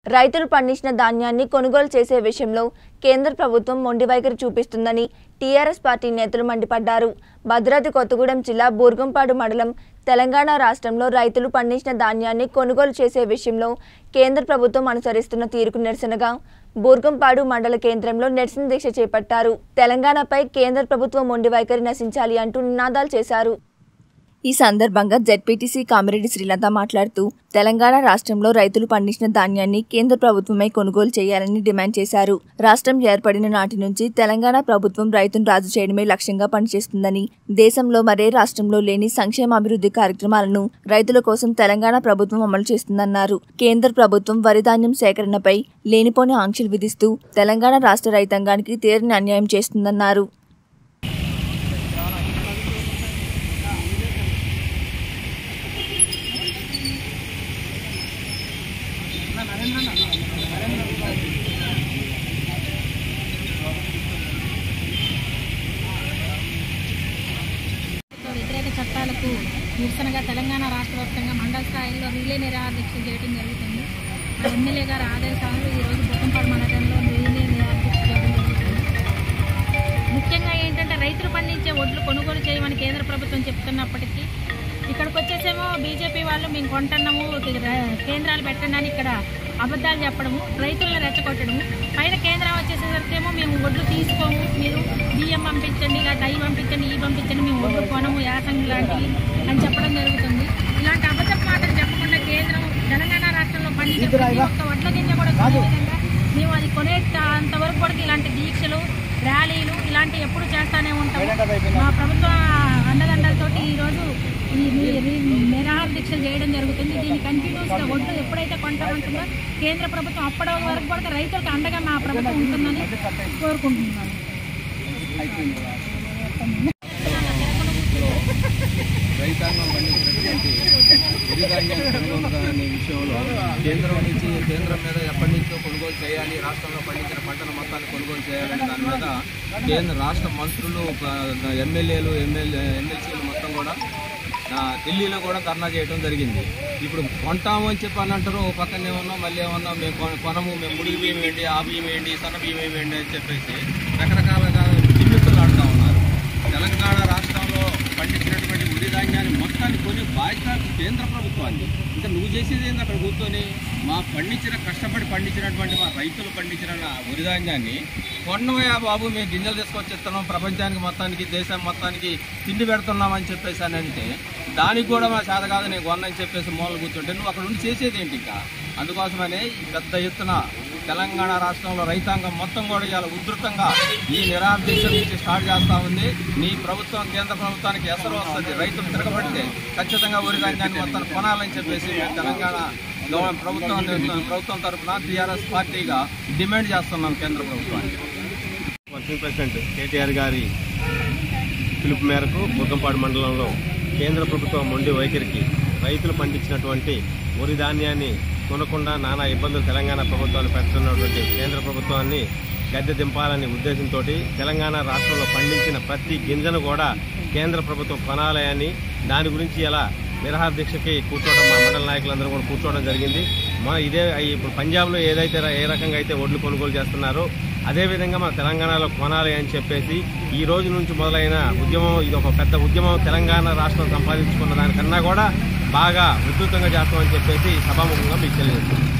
రైతులు పండించిన ధాన్యాన్ని కొనుగోలు చేసే విషయంలో కేంద్ర ప్రభుత్వం మొండి వైఖరి చూపిస్తుందని టీఆర్ఎస్ పార్టీ నేతలు మండిపడ్డారు భద్రాద్రి కొత్తగూడెం జిల్లా బూర్గంపాడు మండలం తెలంగాణ రాష్ట్రంలో రైతులు పండించిన ధాన్యాన్ని కొనుగోలు చేసే విషయంలో కేంద్ర ప్రభుత్వం అనుసరిస్తున్న తీరుకు నిరసనగా బూర్గంపాడు మండల కేంద్రంలో నిరసన దీక్ష చేపట్టారు తెలంగాణపై కేంద్ర ప్రభుత్వం మొండి వైఖరి నశించాలి అంటూ నినాదాలు చేశారు ఈ సందర్భంగా జెడ్పీటీసీ కామిరెడ్డి శ్రీలత మాట్లాడుతూ తెలంగాణ రాష్ట్రంలో రైతులు పండించిన ధాన్యాన్ని కేంద్ర ప్రభుత్వమే కొనుగోలు చేయాలని డిమాండ్ చేశారు రాష్ట్రం ఏర్పడిన నాటి నుంచి తెలంగాణ ప్రభుత్వం రైతును రాజు చేయడమే లక్ష్యంగా పనిచేస్తుందని దేశంలో మరే రాష్ట్రంలో లేని సంక్షేమ అభివృద్ధి కార్యక్రమాలను రైతుల కోసం తెలంగాణ ప్రభుత్వం అమలు చేస్తుందన్నారు కేంద్ర ప్రభుత్వం వరి ధాన్యం సేకరణపై లేనిపోని ఆంక్షలు విధిస్తూ తెలంగాణ రాష్ట్ర రైతాంగానికి తీరని అన్యాయం చేస్తుందన్నారు ప్రభుత్వ వ్యతిరేక చట్టాలకు నిరసనగా తెలంగాణ రాష్ట్ర వ్యాప్తంగా మండల స్థాయిలో రిలే నిరాదీక్ష చేయడం జరుగుతుంది మా ఎమ్మెల్యే గారి ఆదేశాలు ఈరోజు బొక్కంపాడు మండలంలో రిలే నిరాదీక్ష చేయడం జరుగుతుంది ముఖ్యంగా ఏంటంటే రైతులు పండించే ఒడ్లు కొనుగోలు చేయమని కేంద్ర ప్రభుత్వం చెప్తున్నప్పటికీ ఇక్కడికి వచ్చేసేమో బీజేపీ వాళ్ళు మేము కొంటున్నాము ర- కేంద్రాలు పెట్టండి అని ఇక్కడ అబద్ధాలు చెప్పడము రైతులను రెచ్చగొట్టడము పైన కేంద్రం వచ్చేసేసరికేమో మేము ఒడ్లు తీసుకోము మీరు బియ్యం పంపించండి ఇలా డై పంపించండి ఈ పంపించండి మేము ఒడ్లు కొనము యాసంగి లాంటివి అని చెప్పడం జరుగుతుంది ఇలాంటి అబద్ధ మాటలు చెప్పకుండా కేంద్రం తెలంగాణ రాష్ట్రంలో పండించే ప్రతి ఒక్క వడ్ల గింజ కూడా కొనే విధంగా మేము అది కొనే అంతవరకు కూడా ఇలాంటి దీక్షలు ర్యాలీలు ఇలాంటివి ఎప్పుడు చేస్తానే ఉంటాము మా ప్రభుత్వ అండదండలతోటి ఈరోజు ఈ ని- ని- నిరాహార దీక్షలు చేయడం జరుగుతుంది దీన్ని కంటిన్యూస్గా ఒడ్డు ఎప్పుడైతే కొంటామంటుందో కేంద్ర ప్రభుత్వం అప్పటి వరకు కూడా రైతులకు అండగా మా ప్రభుత్వం ఉంటుందని కోరుకుంటున్నాను రైతాంగం పండించినటువంటి వరిధాన్యం కొనుగోలు అనే విషయంలో కేంద్రం నుంచి కేంద్రం మీద ఎప్పటి నుంచో కొనుగోలు చేయాలి రాష్ట్రంలో పండించిన పంటను మొత్తాన్ని కొనుగోలు చేయాలనే దాని మీద కేంద్ర రాష్ట్ర మంత్రులు ప- ఎమ్మెల్యేలు ఎమ్మెల్యే ఎమ్మెల్సీలు మొత్తం కూడా ఆ, ఢిల్లీలో కూడా ధర్నా చేయడం జరిగింది ఇప్పుడు కొంటాము అని చెప్పి అని అంటారు ఓ పక్కన ఏమన్నా మళ్ళీ ఏమన్నా మేము కొన- కొనము మేము ముడికి బియ్యం వేయండి ఆ బియ్యం వేయండి సన్న బియ్యం వేయండి అని చెప్పేసి రకరకాలుగా జిమ్మిక్కులు ఆడుతూ ఉన్నారు తెలంగాణ రాష్ట్రంలో పండించినటువంటి వరి ధాన్యాన్ని మొత్తాన్ని కొని బాధ్యత కేంద్ర ప్రభుత్వాన్ని ఇంకా నువ్వు చేసేది ఏంది అక్కడ కూర్చొని మా పండించిన కష్టపడి పండించినటువంటి మా రైతులు పండించిన నా వరి ధాన్యాన్ని కొన్నవయ్యా బాబు మేము గింజలు తీసుకొచ్చిస్తున్నాం ప్రపంచానికి మొత్తానికి దేశం మొత్తానికి తిండి పెడుతున్నాం అని చెప్పేసి అని అంటే దానికి కూడా మా చేత కాదు నేను కొన్నని చెప్పేసి మూలలు కూర్చుంటే నువ్వు అక్కడ ఉండి చేసేది ఏంటి ఇంకా అందుకోసమనే ఈ పెద్ద ఎత్తున తెలంగాణ రాష్ట్రంలో రైతాంగం మొత్తం కూడా ఇవాళ ఉధృతంగా ఈ నిరాదీక్ష నుంచి స్టార్ట్ చేస్తా ఉంది నీ ప్రభుత్వం కేంద్ర ప్రభుత్వానికి ఎసరు వస్తుంది రైతులు తిరగబడితే ఖచ్చితంగా వరి ధాన్యాన్ని మొత్తం కొనాలని చెప్పేసి మేము తెలంగాణ గవర్నమెంట్ ప్రభుత్వం ప్రభుత్వం తరఫున టీఆర్ఎస్ పార్టీగా డిమాండ్ చేస్తున్నాం కేంద్ర ప్రభుత్వానికి వర్కింగ్ ప్రెసిడెంట్ కేటీఆర్ గారి పిలుపు మేరకు బుగ్గంపాడు మండలంలో కేంద్ర ప్రభుత్వం మొండి వైఖరికి రైతులు పండించినటువంటి వరి ధాన్యాన్ని కొనకుండా నానా ఇబ్బందులు తెలంగాణ ప్రభుత్వాన్ని పెడుతున్నటువంటి కేంద్ర ప్రభుత్వాన్ని గద్దె దింపాలనే ఉద్దేశంతో తెలంగాణ రాష్ట్రంలో పండించిన ప్రతి గింజను కూడా కేంద్ర ప్రభుత్వం కొనాలని దాని గురించి ఎలా నిరహార దీక్షకి కూర్చోవడం మా మండల నాయకులందరూ కూడా కూర్చోవడం జరిగింది మా ఇదే ఇప్పుడు పంజాబ్లో ఏదైతే ర- ఏ రకంగా అయితే ఒడ్లు కొనుగోలు చేస్తున్నారో అదేవిధంగా మన తెలంగాణలో కొనాలి అని చెప్పేసి ఈ రోజు నుంచి మొదలైన ఉద్యమం ఇది ఒక పెద్ద ఉద్యమం తెలంగాణ రాష్ట్రం సంపాదించుకున్న దానికన్నా కూడా బాగా ఉధృతంగా చేస్తామని చెప్పేసి సభాముఖంగా మీకు తెలియజేస్తుంది